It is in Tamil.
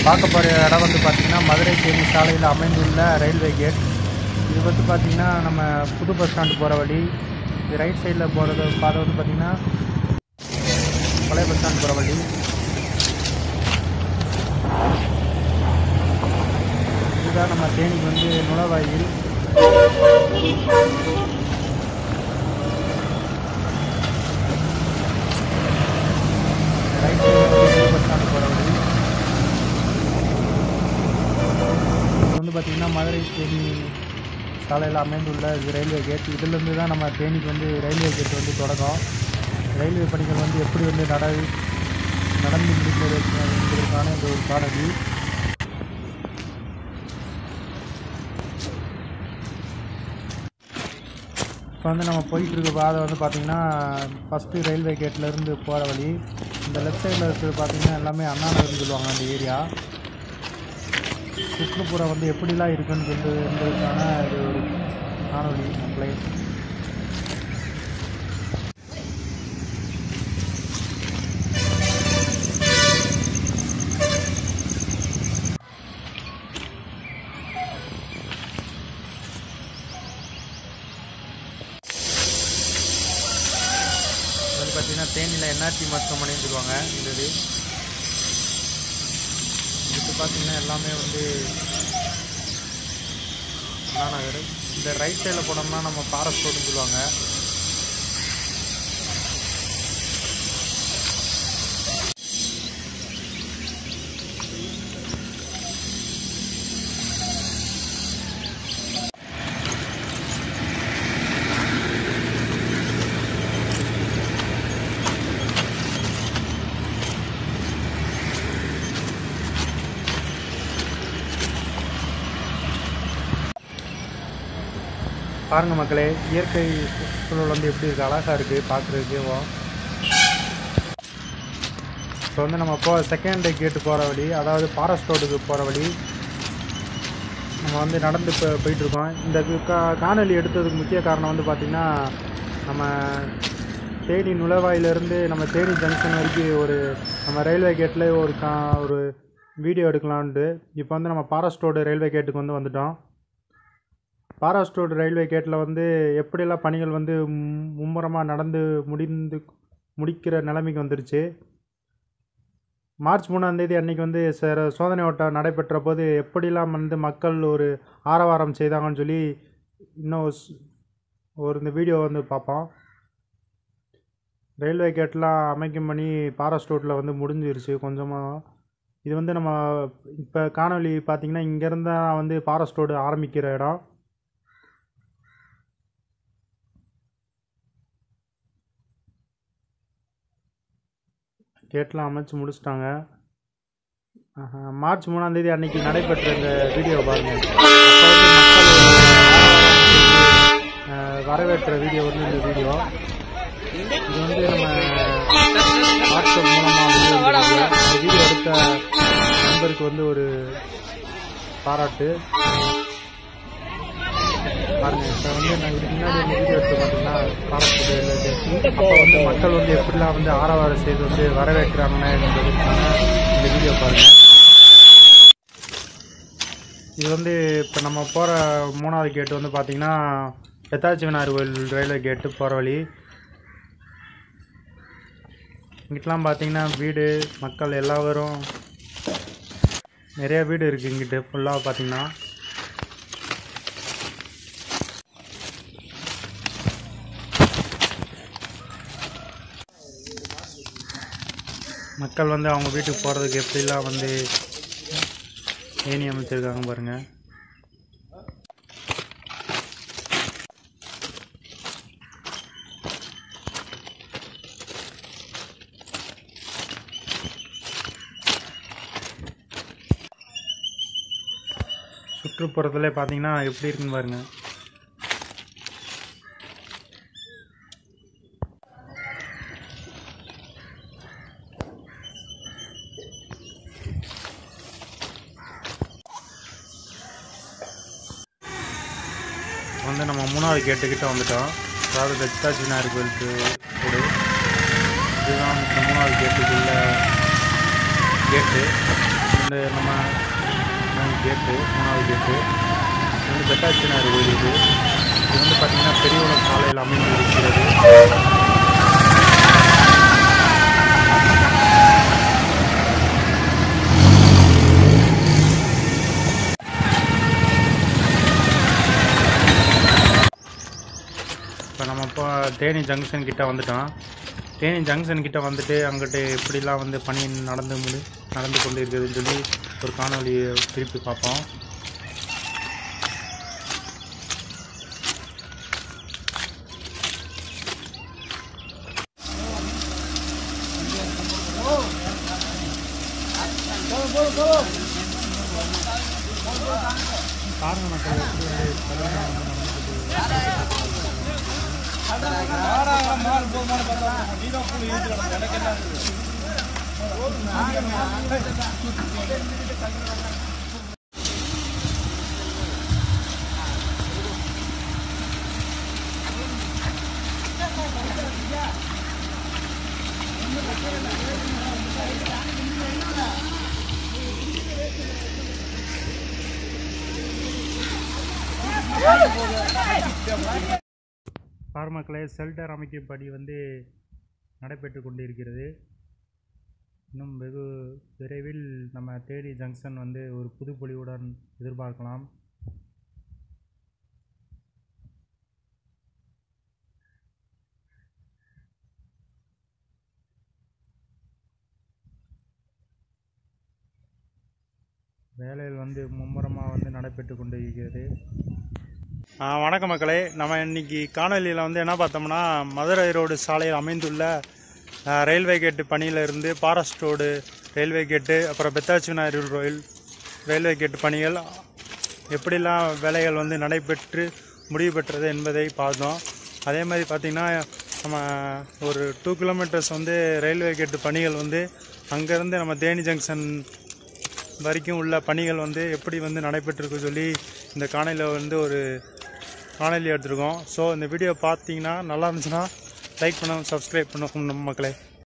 பார்க்க போகிற இடம் வந்து பார்த்திங்கன்னா மதுரை தேனி சாலையில் அமைந்துள்ள ரயில்வே கேட் இது வந்து பார்த்திங்கன்னா நம்ம புது பஸ் ஸ்டாண்டு போகிற வழி இது ரைட் சைடில் போகிறது பாதை வந்து பார்த்திங்கன்னா பழைய பஸ் ஸ்டாண்ட் போகிற வழி இதுதான் நம்ம தேனிக்கு வந்து நுழைவாயில் ரைட் சைடில் வந்து புது பஸ் ஸ்டாண்டு போகிற வழி இது வந்து பார்த்திங்கன்னா மதுரை தேனி சாலையில் அமைந்துள்ள இது ரயில்வே கேட் இதிலிருந்து தான் நம்ம தேனிக்கு வந்து ரயில்வே கேட் வந்து தொடக்கம் ரயில்வே பணிகள் வந்து எப்படி வந்து நட நடந்து முடிக்கிறது என்பதற்கான இந்த ஒரு காணொலி இப்போ வந்து நம்ம போயிட்டு இருக்க பாதை வந்து பார்த்திங்கன்னா ஃபஸ்ட்டு ரயில்வே கேட்லேருந்து போகிற வழி இந்த லெஃப்ட் சைடில் இருக்கிறது பார்த்திங்கன்னா எல்லாமே அண்ணா நகர்னு சொல்லுவாங்க அந்த ஏரியா சுற்றுப்புறம் வந்து எப்படிலாம் இருக்குன்னு சொல்லி என்பதற்கான இது ஒரு காணொலி நம்மளே இது வந்து பார்த்தீங்கன்னா தேனியில் என்ஆர்டி மருத்துவமனைன்னு சொல்லுவாங்க இந்த இது இதுக்கு பார்த்தீங்கன்னா எல்லாமே வந்து அண்ணா நகர் இந்த ரைட் சைடில் போனோம்னா நம்ம ஃபாரஸ்ட் ரோடுன்னு சொல்லுவாங்க பாருங்க மக்களே இயற்கை சூழல் வந்து எப்படி இருக்குது அழகாக இருக்குது பார்க்குறதுக்கேவோ இப்போ வந்து நம்ம போ செகண்ட் கேட்டு போகிற வழி அதாவது ஃபாரஸ்ட் ரோடுக்கு போகிற வழி நம்ம வந்து நடந்து இப்போ போயிட்டுருக்கோம் இந்த கு- கா காணொலி எடுத்ததுக்கு முக்கிய காரணம் வந்து பார்த்திங்கன்னா நம்ம தேனி நுழைவாயிலிருந்து நம்ம தேனி ஜங்ஷன் வரைக்கும் ஒரு நம்ம ரயில்வே கேட்டில் ஒரு கா ஒரு வீடியோ எடுக்கலான்ட்டு இப்போ வந்து நம்ம ஃபாரஸ்ட் ரோடு ரயில்வே கேட்டுக்கு வந்து வந்துட்டோம் ஃபாரஸ்ட் ரோடு ரயில்வே கேட்டில் வந்து எப்படியெல்லாம் பணிகள் வந்து மு- மும்முரமாக நடந்து முடிந்து முடிக்கிற நிலைமைக்கு வந்துருச்சு மார்ச் மூணாம் தேதி அன்னைக்கு வந்து சில சோதனை ஓட்டம் நடைபெற்ற போது எப்படிலாம் வந்து மக்கள் ஒரு ஆரவாரம் செய்தாங்கன்னு சொல்லி இன்னும் ஸ்- ஒரு இந்த வீடியோ வந்து பார்ப்போம் ரயில்வே கேட்லாம் அமைக்கும் பணி ஃபாரஸ்ட் ரோட்டில் வந்து முடிஞ்சிருச்சு கொஞ்சமாக இது வந்து நம்ம இப்போ காணொளி பார்த்திங்கன்னா இங்கேருந்து தான் வந்து ஃபாரஸ்ட் ரோடு ஆரம்பிக்கிற இடம் கேட்லாம் அமைச்சு முடிச்சிட்டாங்க ஆஹா, மார்ச் மூணாம் தேதி அன்னைக்கு நடைபெற்ற இந்த வீடியோ பாருங்க அப்போ வந்து மக்கள் ஆஹ், வரவேற்ற வீடியோ வந்து இந்த வீடியோ இது வந்து நம்ம வாட்ஸ்அப் மூலமாக வீடியோ எடுத்திருக்கு. இந்த வீடியோ எடுத்த நண்பருக்கு வந்து ஒரு பாராட்டு பாருங்க இப்போ வந்து நான் இதுக்கு முன்னாடி இந்த வீடியோ எடுத்து பார்த்தீங்கன்னா பாராட்டு அப்போ வந்து மக்கள் வந்து எப்படிலாம் வந்து ஆரவாரம் செய்து வந்து வரவேற்கிறாங்க என்பதற்கான இந்த வீடியோ பாருங்க இது வந்து இப்போ நம்ம போகிற மூணாவது கேட்டு வந்து பார்த்தீங்கன்னா பெத்தாச்சி விநாயகர் கோயில் ரயில்வே கேட்டு போகிற வழி இங்கிட்டலாம் பார்த்தீங்கன்னா வீடு மக்கள் எல்லாரும் நிறைய வீடு இருக்குது இங்கிட்டு ஃபுல்லாக பார்த்தீங்கன்னா மக்கள் வந்து அவங்க வீட்டுக்கு போகிறதுக்கு எப்படிலாம் வந்து ஏணி அமைச்சிருக்காங்க பாருங்கள் சுற்றுப்புறத்துல பார்த்தீங்கன்னா எப்படி இருக்குன்னு பாருங்க வந்து நம்ம மூணாவது கேட்டுக்கிட்ட வந்துட்டோம் அதாவது தட்சிதாஜி விநாயகர் கோயிலுக்கு கூடு இதுதான் இந்த மூணாவது கேட்டுக்குள்ள கேட்டு இந்த நம்ம கேட்டு மூணாவது கேட்டு இது வந்து பெட்டாச்சினார் கோயில் இது இது வந்து பார்த்திங்கன்னா பெரியவளம் சாலையில் அமைந்து இருக்கிறது இப்போ நம்ம இப்போ தேனி ஜங்ஷன் கிட்ட வந்துட்டோம் தேனி ஜங்ஷன் கிட்ட வந்துட்டு அங்கிட்டு எப்படிலாம் வந்து பணி நடந்து முடி நடந்து கொண்டு இருக்குதுன்னு சொல்லி ஒரு காணொலியை திருப்பி பார்ப்போம் பாருங்க மக்கள் எப்படி வந்து கல்யாணம் வந்து நடந்துக்கிட்டு பார்மக்களே ஷெல்டர் அமைக்கும் பணி வந்து நடைபெற்று கொண்டிருக்கிறது இன்னும் வெகு விரைவில் நம்ம தேனி ஜங்ஷன் வந்து ஒரு புதுப்பொலிவுடன் எதிர்பார்க்கலாம் வேலைகள் வந்து மும்முரமாக வந்து நடைபெற்று கொண்டு இருக்கிறது ஆ, வணக்கம் மக்களே நம்ம இன்னைக்கு காணொலியில் வந்து என்ன பார்த்தோம்னா மதுரை ரோடு சாலையில் அமைந்துள்ள ஆ, ரயில்வே கேட்டு பணியிலிருந்து பாரஸ்ட் ரோடு ரயில்வே கேட்டு அப்புறம் பெத்தாச்சினார் ரயில் ரயில்வே கேட்டு பணிகள் எப்படிலாம் வேலைகள் வந்து நடைபெற்று முடிவு பெற்றது என்பதை பார்த்தோம் அதே மாதிரி பார்த்திங்கன்னா நம்ம ஒரு டூ கிலோமீட்டர்ஸ் வந்து ரயில்வே கேட்டு பணிகள் வந்து அங்கேருந்து நம்ம தேனி ஜங்ஷன் வரைக்கும் உள்ள பணிகள் வந்து எப்படி வந்து நடைபெற்றிருக்கு சொல்லி இந்த காணொலியில் வந்து ஒரு காணொலி எடுத்திருக்கோம் ஸோ இந்த வீடியோ பார்த்தீங்கன்னா நல்லா இருந்துச்சுன்னா லைக் பண்ணுங்க சப்ஸ்கிரைப் பண்ணுங்க நம்ம மக்களே